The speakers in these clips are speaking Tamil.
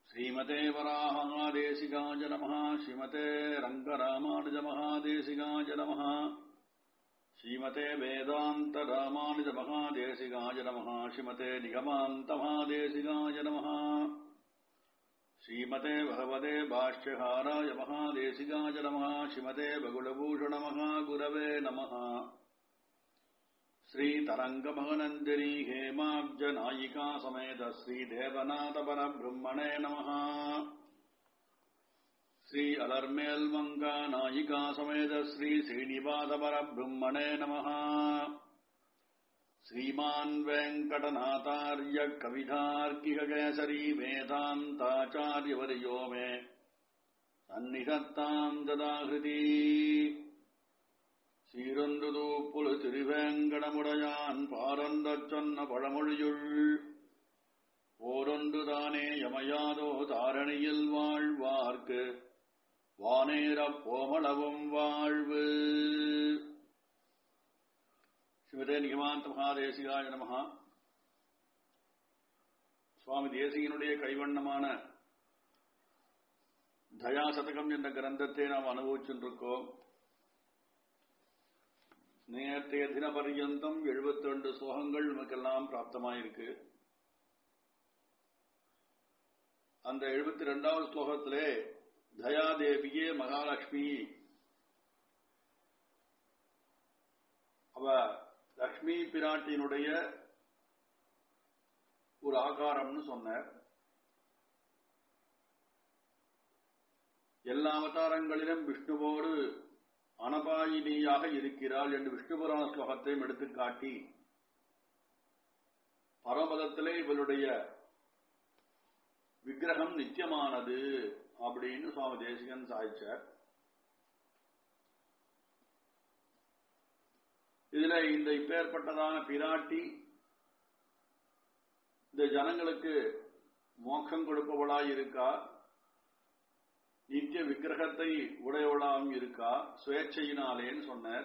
श्रीमते वराहादेशिकाय नमः श्रीमते रङ्गरामानुजमहादेशिकाय नमः श्रीमते वेदान्तरामानुजमहादेशिकाय नमः श्रीमते निगमान्तमहादेशिकाय नमः श्रीमते भगवते भाष्यहाराय महादेशिकाय नमः श्रीमते बगुलभूषणमहागुरवे नमः श्रीतरङ्गमहनन्दिनी हेमाब्जनायिका समेत श्रीदेवनाथपरब्रह्मणे नमः श्री अलर्मेल्मङ्गा नायिका समेत श्री श्रीनिवासपरब्रह्मणे नमः श्रीमान् वेङ्कटनाथार्य कविधार्किककेसरी वेदान्ताचार्यवर्यो मे सन्निधत्ताम् ददाहृति சீரொன்றுதூ புலு திருவேங்கடமுடையான் பாரந்தச் சொன்ன பழமொழியுள் ஓரொன்றுதானே யமயாதோ தாரணியில் வாழ்வார்க்கு வானேரப் போமளவும் வாழ்வு ஸ்ரீமதே நிகமாந்த மகாதேசிகாய நமகா சுவாமி தேசிகனுடைய கைவண்ணமான தயாசதகம் என்ற கிரந்தத்தை நாம் அனுபவிச்சுருக்கோம் நேற்றைய தின பர்யந்தம் எழுபத்தி ரெண்டு ஸ்லோகங்கள் நமக்கெல்லாம் பிராப்தமாயிருக்கு அந்த எழுபத்தி ரெண்டாவது ஸ்லோகத்திலே தயாதேவியே மகாலட்சுமி அவ லக்ஷ்மி பிராட்டியினுடைய ஒரு ஆகாரம்னு சொன்னார் எல்லா அவதாரங்களிலும் விஷ்ணுவோடு அனபாயினியாக இருக்கிறாள் என்று விஷ்ணு புராண ஸ்லோகத்தையும் எடுத்துக்காட்டி பரமதத்திலே இவளுடைய விக்கிரகம் நித்தியமானது அப்படின்னு சுவாமி தேசிகன் சாய்ச்சார் இதுல இந்த இப்பேற்பட்டதான பிராட்டி இந்த ஜனங்களுக்கு மோட்சம் கொடுப்பவளாய் இருக்கா நித்திய விக்கிரகத்தை உடையவளாகவும் இருக்கா சுயேட்சையினாலேன்னு சொன்னார்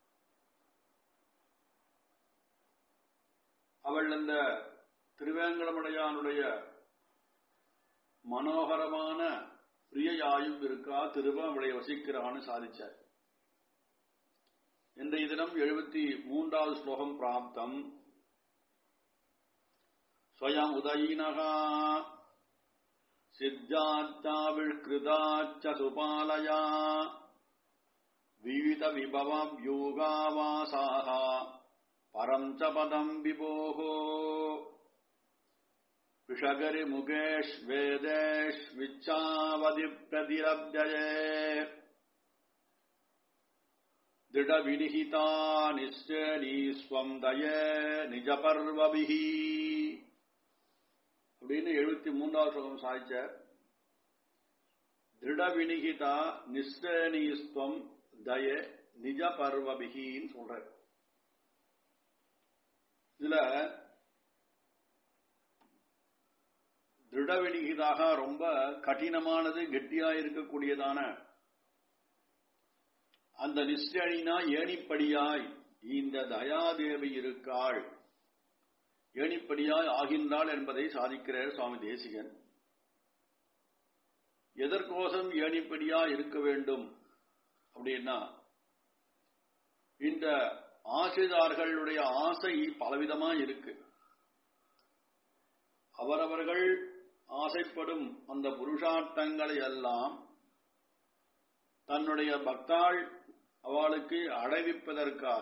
அவள் அந்த திருவேங்கடமுடையானுடைய மனோகரமான பிரியையாயும் இருக்கா திருவ அவளை வசிக்கிறான்னு சாதிச்சார் இன்றைய தினம் எழுபத்தி மூன்றாவது ஸ்லோகம் பிராப்தம் ஸ்வயம் உதயினகா सिद्धाच्चाविष्कृताच्च सुपालया विविधविभवव्यूगावासाः परम् च पदम् विभोः विषगरिमुखेष्वेदेष्विच्छावधिप्रतिरव्यये दृढविनिहिता निश्चयनी स्वम् दये निजपर्वभिः அப்படின்னு எழுபத்தி மூன்றாவது ஸ்லோகம் சாய்ச்ச திருடவினிகிதா நிஸ்டனீஸ்வம் தய நிஜ பர்வபிகின்னு சொல்ற இதுல திருடவினிகிதாக ரொம்ப கடினமானது கெட்டியா இருக்கக்கூடியதான அந்த நிஷ்டனினா ஏணிப்படியாய் இந்த தயாதேவி இருக்காள் ஏணிப்படியாய் ஆகின்றாள் என்பதை சாதிக்கிறார் சுவாமி தேசிகன் எதற்கோசம் ஏணிப்படியா இருக்க வேண்டும் அப்படின்னா இந்த ஆசிரியர்களுடைய ஆசை பலவிதமா இருக்கு அவரவர்கள் ஆசைப்படும் அந்த புருஷார்த்தங்களை எல்லாம் தன்னுடைய பக்தாள் அவளுக்கு அடைவிப்பதற்காக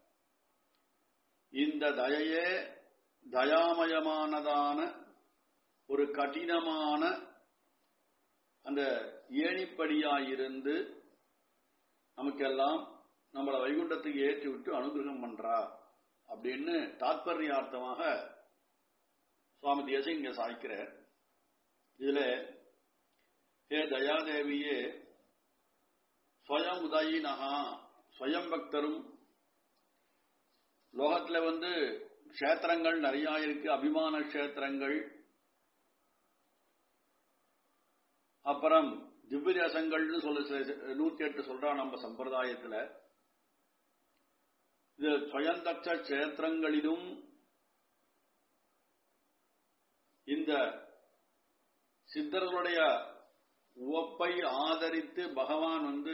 இந்த தயையே தயாமயமானதான ஒரு கடினமான அந்த ஏணிப்படியாயிருந்து நமக்கெல்லாம் நம்மளை வைகுண்டத்துக்கு ஏற்றி விட்டு அனுகிரகம் பண்றா அப்படின்னு தாத்பரியார்த்தமாக சுவாமி தேசம் இங்க சாய்க்கிறார் இதுல ஹே தயாதேவியே ஸ்வயம் உதயினகா ஸ்வயம் பக்தரும் லோகத்துல வந்து கஷேத்திரங்கள் நிறைய இருக்கு அபிமான கஷேத்திரங்கள் அப்புறம் திவ்ய தேசங்கள்னு சொல்ல நூத்தி எட்டு சொல்றா நம்ம சம்பிரதாயத்துல இது சுயந்தக்ஷ கஷேத்திரங்களிலும் இந்த சித்தர்களுடைய உவப்பை ஆதரித்து பகவான் வந்து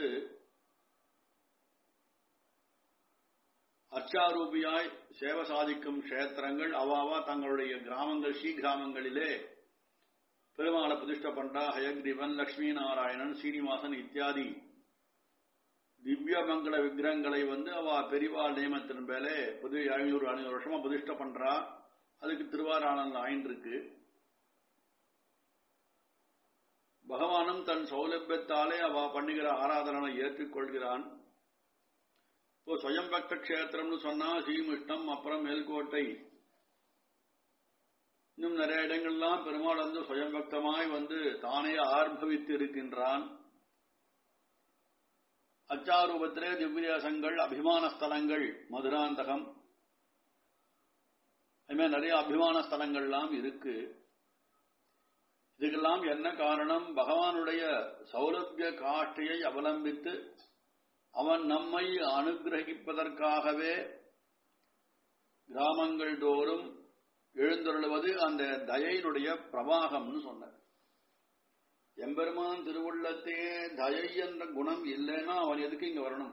அச்சாரூபியாய் சேவை சாதிக்கும் கஷேத்திரங்கள் அவாவா தங்களுடைய கிராமங்கள் ஸ்ரீ கிராமங்களிலே பெருமாளை பிரதிஷ்ட பண்றா ஹயக்ரீவன் லட்சுமி நாராயணன் சீனிவாசன் இத்தியாதி திவ்யமங்கல விக்கிரகங்களை வந்து அவ பெரிவாள் நியமத்தின் மேலே புது ஐநூறு ஐநூறு வருஷமா பிரதிஷ்ட பண்றா அதுக்கு திருவாராணன் ஆயின் இருக்கு பகவானும் தன் சௌலபியத்தாலே அவ பண்ணுகிற ஆராதனை ஏற்றுக்கொள்கிறான் இப்போ சுயம்பக்த கஷேத்திரம்னு சொன்னா ஸ்ரீமுஷ்டம் அப்புறம் மேல்கோட்டை இன்னும் நிறைய இடங்கள்லாம் பெருமாள் வந்து சுயம்பக்தமாய் வந்து தானே ஆர்ப்பவித்து இருக்கின்றான் அச்சாரூபத்திலே திவ்யதேசங்கள் அபிமான ஸ்தலங்கள் மதுராந்தகம் அதுமாதிரி நிறைய அபிமான ஸ்தலங்கள்லாம் இருக்கு இதுக்கெல்லாம் என்ன காரணம் பகவானுடைய சௌலபிய காட்சியை அவலம்பித்து அவன் நம்மை அனுகிரகிப்பதற்காகவே கிராமங்கள் தோறும் எழுந்தருளுவது அந்த தயையினுடைய பிரவாகம்னு சொன்னார் எம்பெருமான் திருவுள்ளத்தே தயை என்ற குணம் இல்லைன்னா அவன் எதுக்கு இங்க வரணும்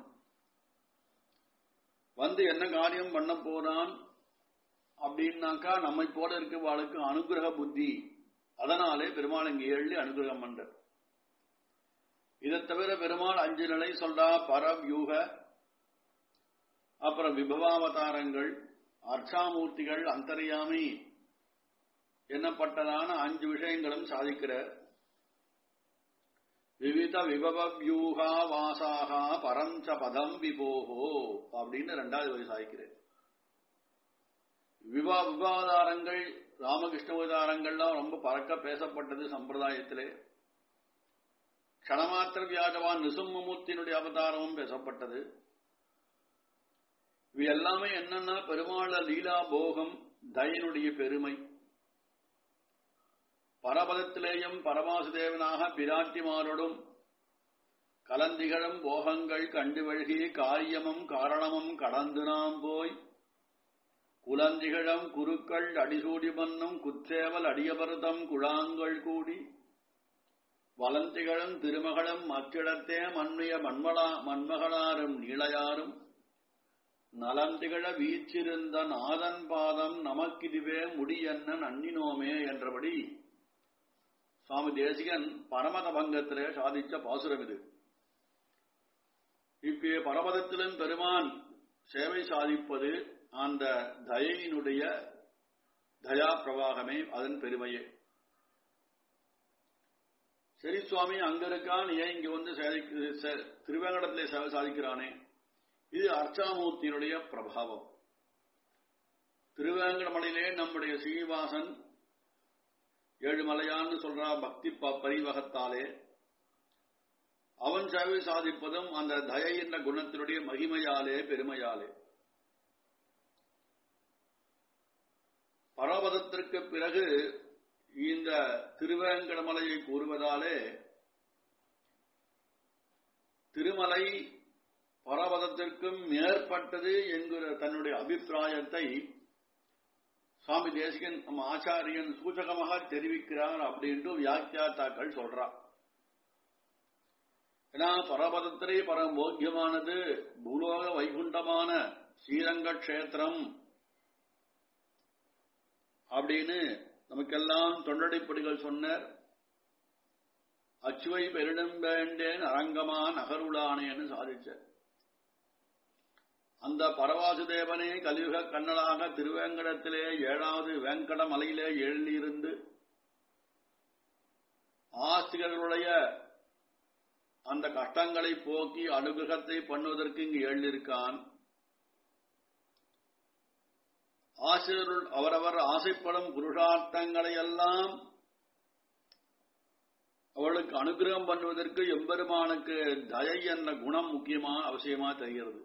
வந்து என்ன காரியம் பண்ண போறான் அப்படின்னாக்கா நம்மை போல இருக்கவாளுக்கு அனுகிரக புத்தி அதனாலே பெருமாள் இங்க எழுதி அனுகிரகம் பண்ற இதை தவிர பெருமாள் அஞ்சு நிலை சொல்றா பரவியூக அப்புறம் விபவாவதாரங்கள் அர்ச்சாமூர்த்திகள் அந்தரியாமி என்னப்பட்டதான அஞ்சு விஷயங்களும் சாதிக்கிற விவித விபவவியூகா வாசாகா பரஞ்ச பதம் விபோகோ அப்படின்னு ரெண்டாவது வரி சாதிக்கிறேன் விவா விவாதாரங்கள் ராமகிருஷ்ண அவதாரங்கள்லாம் ரொம்ப பறக்க பேசப்பட்டது சம்பிரதாயத்திலே க்ஷணமாத்திர வியாஜவான் நிசும்மூர்த்தியினுடைய அவதாரமும் பேசப்பட்டது இவை எல்லாமே என்னன்னா பெருமாள லீலா போகம் தயனுடைய பெருமை பரபதத்திலேயும் பரமாசுதேவனாக பிராட்டிமாரோடும் கலந்திகளும் போகங்கள் கண்டு வழுகி காரியமும் காரணமும் கடந்து நாம் போய் குலந்திகளம் குருக்கள் அடிசூடி மன்னும் குற்றேவல் அடியபருதம் குழாங்கள் கூடி வலந்திகளும் திருமகளும் மற்றிடத்தே மன்னிய மண்மலா மண்மகளாரும் நீளையாரும் நலந்திகழ வீச்சிருந்த நாதன் பாதம் நமக்கிதுவே முடியென்ன நன்னினோமே என்றபடி சுவாமி தேசிகன் பரமத பங்கத்திலே சாதிச்ச பாசுரம் இது இப்பே பரமதத்திலும் பெருமான் சேவை சாதிப்பது அந்த தயையினுடைய தயா பிரவாகமே அதன் பெருமையே சரி சுவாமி அங்க இருக்கான் ஏன் இங்க வந்து திருவேங்கடத்திலே சேவை சாதிக்கிறானே இது அர்ச்சாமூர்த்தியினுடைய பிரபாவம் திருவேங்கடமலையிலே நம்முடைய சீனிவாசன் ஏழுமலையான்னு சொல்றா பக்தி பரிவகத்தாலே அவன் சேவை சாதிப்பதும் அந்த தயை என்ற குணத்தினுடைய மகிமையாலே பெருமையாலே பரவதத்திற்கு பிறகு இந்த திருவேங்கடமலையை கூறுவதாலே திருமலை பரவதத்திற்கும் மேற்பட்டது என்கிற தன்னுடைய அபிப்பிராயத்தை சுவாமி தேசிகன் நம்ம ஆச்சாரியன் சூச்சகமாக தெரிவிக்கிறார் அப்படின்ட்டு வியாக்கியாத்தாக்கள் சொல்றார் ஏன்னா பரபதத்திலே பரமோக்கியமானது பூலோக வைகுண்டமான ஸ்ரீரங்க கஷேத்திரம் அப்படின்னு நமக்கெல்லாம் தொண்டடிப்படிகள் சொன்னார் அச்சுவை பெரிடம் வேண்டேன் அரங்கமா நகருளானேன்னு சாதிச்சார் அந்த பரவாசுதேவனே கலியுக கண்ணலாக திருவேங்கடத்திலே ஏழாவது வேங்கட மலையிலே எழுந்திருந்து ஆஸ்திகர்களுடைய அந்த கஷ்டங்களை போக்கி அனுகிரகத்தை பண்ணுவதற்கு இங்கு எழுந்திருக்கான் ஆசிரியருள் அவரவர் ஆசைப்படும் புருஷார்த்தங்களை எல்லாம் அவளுக்கு அனுகிரகம் பண்ணுவதற்கு எம்பெருமானுக்கு தயை என்ற குணம் முக்கியமா அவசியமா தெரிகிறது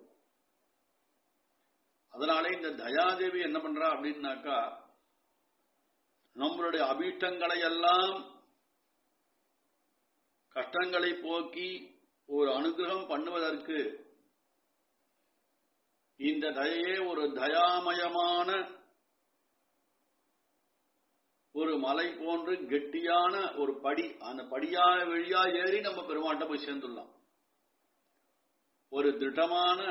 அதனாலே இந்த தயாதேவி என்ன பண்றா அப்படின்னாக்கா நம்மளுடைய அபீஷ்டங்களை எல்லாம் கஷ்டங்களை போக்கி ஒரு அனுகிரகம் பண்ணுவதற்கு இந்த தயையே ஒரு தயாமயமான ஒரு மலை போன்று கெட்டியான ஒரு படி அந்த படியா வழியா ஏறி நம்ம பெருமாட்ட போய் சேர்ந்துடலாம் ஒரு திடமான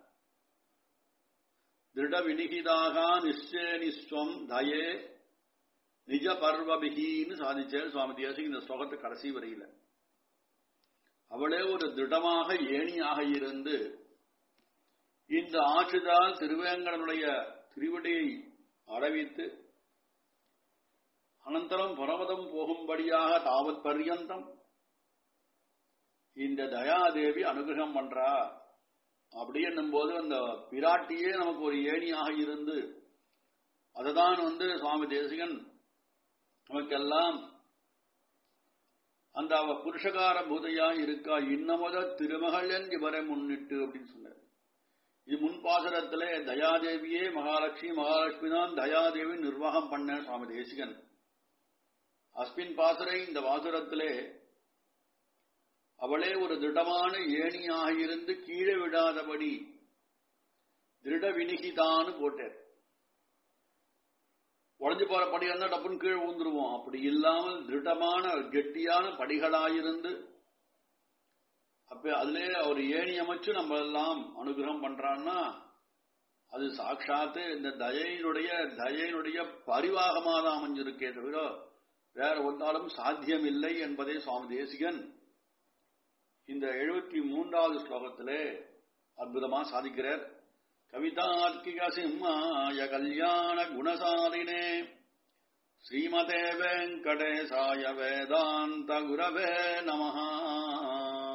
திருட வினிகிதாக நிச்சய நிஸ்வம் தயே நிஜ பர்வபிகின்னு சாதிச்சார் சுவாமி தேசிக இந்த ஸ்லோகத்தை கடைசி வரையில அவளே ஒரு திடமாக ஏணியாக இருந்து இந்த ஆற்றுதால் திருவேங்கடனுடைய திருவடியை அடவித்து அனந்தரம் பரமதம் போகும்படியாக தாவத் பர்யந்தம் இந்த தயாதேவி அனுகிரகம் பண்றா அப்படி என்னும்போது அந்த பிராட்டியே நமக்கு ஒரு ஏணியாக இருந்து அதுதான் வந்து சுவாமி தேசிகன் நமக்கெல்லாம் அந்த அவ புருஷகார பூதையா இருக்கா இன்னமுத திருமகள் இவரை முன்னிட்டு அப்படின்னு சொன்னார் இது முன்பாசரத்திலே தயாதேவியே மகாலட்சுமி மகாலட்சுமி தான் தயாதேவி நிர்வாகம் பண்ண சுவாமி தேசிகன் அஸ்மின் பாசரை இந்த பாசுரத்திலே அவளே ஒரு திடமான ஏணியாக இருந்து கீழே விடாதபடி திருட வினிகிதான்னு போட்டார் உடஞ்சு போற படியா இருந்தா டப்புன்னு கீழே ஊந்துருவோம் அப்படி இல்லாமல் திருடமான கெட்டியான படிகளாயிருந்து அப்ப அதுல ஒரு ஏணி அமைச்சு நம்ம எல்லாம் அனுகிரகம் பண்றான்னா அது சாட்சாத்து இந்த தயையினுடைய தயையினுடைய பரிவாகமாக தான் அமைஞ்சிருக்கே தவிர வேற ஒன்றாலும் சாத்தியம் இல்லை என்பதை சுவாமி தேசிகன் இந்த எழுபத்தி மூன்றாவது ஸ்லோகத்திலே அற்புதமா சாதிக்கிறார் கவிதார்க்கிக சிம்மாய கல்யாண குணசாலினே ஸ்ரீமதே வெங்கடேசாய வேதாந்த குரவே நமஹா